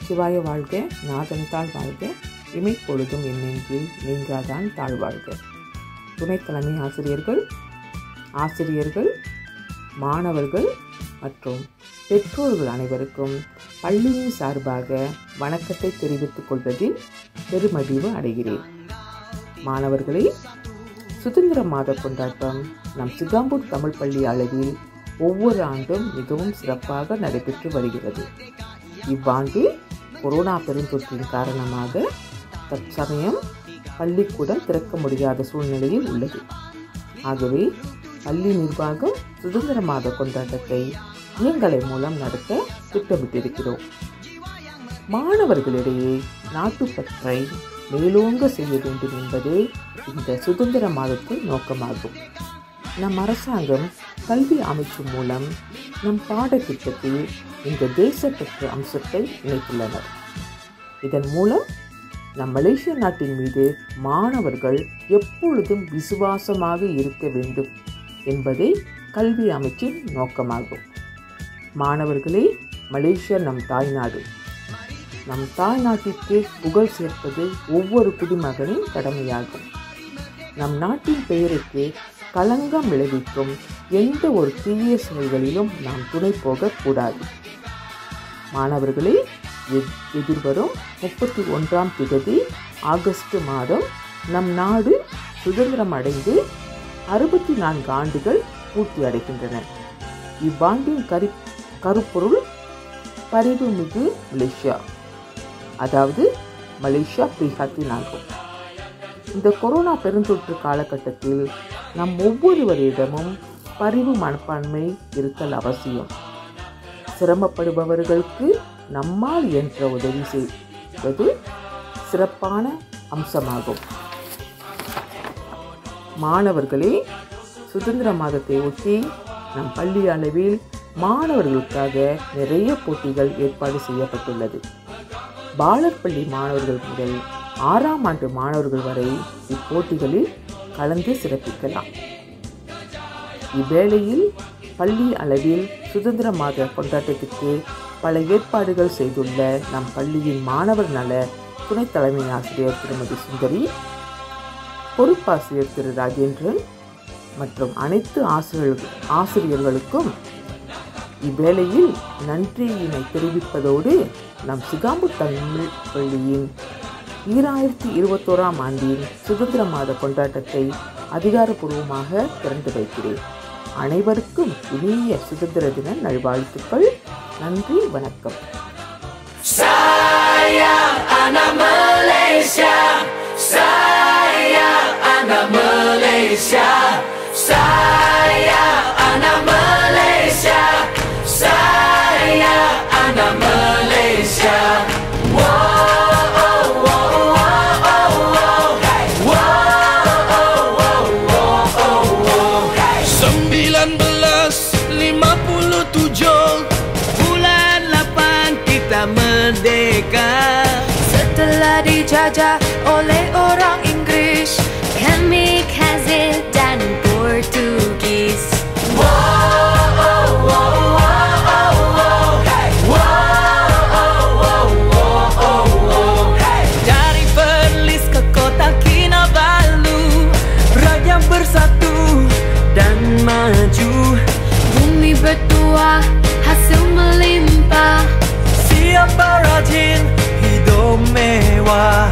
நமச்சிவாய வாழ்க நாதன் தாழ் வாழ்க இமைப்பொழுதும் என்னென்று நீங்காதான் தாழ்வாழ்க துணைத் தலைமை ஆசிரியர்கள் ஆசிரியர்கள் மாணவர்கள் மற்றும் பெற்றோர்கள் அனைவருக்கும் பள்ளியின் சார்பாக வணக்கத்தை தெரிவித்துக் கொள்வதில் பெருமகிழ்வு அடைகிறேன் மாணவர்களே சுதந்திர மாத கொண்டாட்டம் நம் சிகாம்பூர் தமிழ் பள்ளி அளவில் ஒவ்வொரு ஆண்டும் மிகவும் சிறப்பாக நடைபெற்று வருகிறது இவ்வாண்டு கொரோனா பெருந்தொற்றின் காரணமாக தற்சமயம் பள்ளிக்கூடம் திறக்க முடியாத சூழ்நிலையில் உள்ளது ஆகவே பள்ளி நிர்வாகம் சுதந்திர மாத கொண்டாட்டத்தை இயங்கலை மூலம் நடத்த திட்டமிட்டிருக்கிறோம் மாணவர்களிடையே நாட்டுப்பற்றை மேலோங்க செய்ய வேண்டும் என்பதே இந்த சுதந்திர மாதத்தின் நோக்கமாகும் நம் அரசாங்கம் கல்வி அமைச்சு மூலம் நம் பாடத்திட்டத்தில் இந்த தேசப்பற்று அம்சத்தை இணைத்துள்ளனர் இதன் மூலம் நம் மலேசிய நாட்டின் மீது மாணவர்கள் எப்பொழுதும் விசுவாசமாக இருக்க வேண்டும் என்பதே கல்வி அமைச்சின் நோக்கமாகும் மாணவர்களே மலேசியா நம் தாய்நாடு நம் தாய்நாட்டிற்கு புகழ் சேர்ப்பது ஒவ்வொரு குடிமகனின் கடமையாகும் நம் நாட்டின் பெயருக்கு களங்கம் விளைவிக்கும் எந்த ஒரு தீய செயல்களிலும் நாம் துணை போகக்கூடாது மாணவர்களே எ- எதிர்வரும் முப்பத்தி ஒன்றாம் திகதி ஆகஸ்ட் மாதம் நம் நாடு சுதந்திரம் அடைந்து அறுபத்தி நான்கு ஆண்டுகள் பூர்த்தி அடைகின்றன இவ்வாண்டின் கரி கருப்பொருள் பரிவுமிகு மலேசியா அதாவது மலேசியா பிரிஹாத்தின் ஆகும் இந்த கொரோனா பெருந்தொற்று காலகட்டத்தில் நம் ஒவ்வொருவரிடமும் பரிவு மனப்பான்மை இருத்தல் அவசியம் சிரமப்படுபவர்களுக்கு நம்மால் என்ற உதவி செய்வது சிறப்பான அம்சமாகும் மாணவர்களே சுதந்திர மாதத்தை ஒட்டி நம் பள்ளி அளவில் மாணவர்களுக்காக நிறைய போட்டிகள் ஏற்பாடு செய்யப்பட்டுள்ளது பாலர் பள்ளி மாணவர்கள் முதல் ஆறாம் ஆண்டு மாணவர்கள் வரை இப்போட்டிகளில் கலந்து சிறப்பிக்கலாம் இவ்வேளையில் பள்ளி அளவில் சுதந்திர மாத கொண்டாட்டத்திற்கு பல ஏற்பாடுகள் செய்துள்ள நம் பள்ளியின் மாணவர் நல துணைத் தலைமை ஆசிரியர் திருமதி சுந்தரி பொறுப்பாசிரியர் திரு ராஜேந்திரன் மற்றும் அனைத்து ஆசிரியர்கள் ஆசிரியர்களுக்கும் இவ்வேளையில் நன்றியினை தெரிவிப்பதோடு நம் சிகாம்பு தமிழ் பள்ளியின் ஈராயிரத்தி இருபத்தோராம் ஆண்டின் சுதந்திர மாத கொண்டாட்டத்தை அதிகாரப்பூர்வமாக திறந்து வைக்கிறேன் அனைவருக்கும் இனிய சுதந்திர தின நல்வாழ்த்துக்கள் நன்றி வணக்கம் Sayang anak Malaysia Sayang anak Malaysia Sayang anak Malaysia Sayang anak Malaysia Wow, oh, oh, oh, oh, oh. Wow, oh, oh, oh, oh, oh. 1957 Bulan 8 kita merdeka Setelah dijajah oleh orang Inggris Kami Kazil dan Portugis Wow, oh, oh, oh, oh, oh. Wow, oh, oh, oh, oh, oh. Dari Perlis ke kota Kinabalu Rakyat bersatu dan maju Bumi bertuah, hasil melimpah Siapa rajin hidup mewah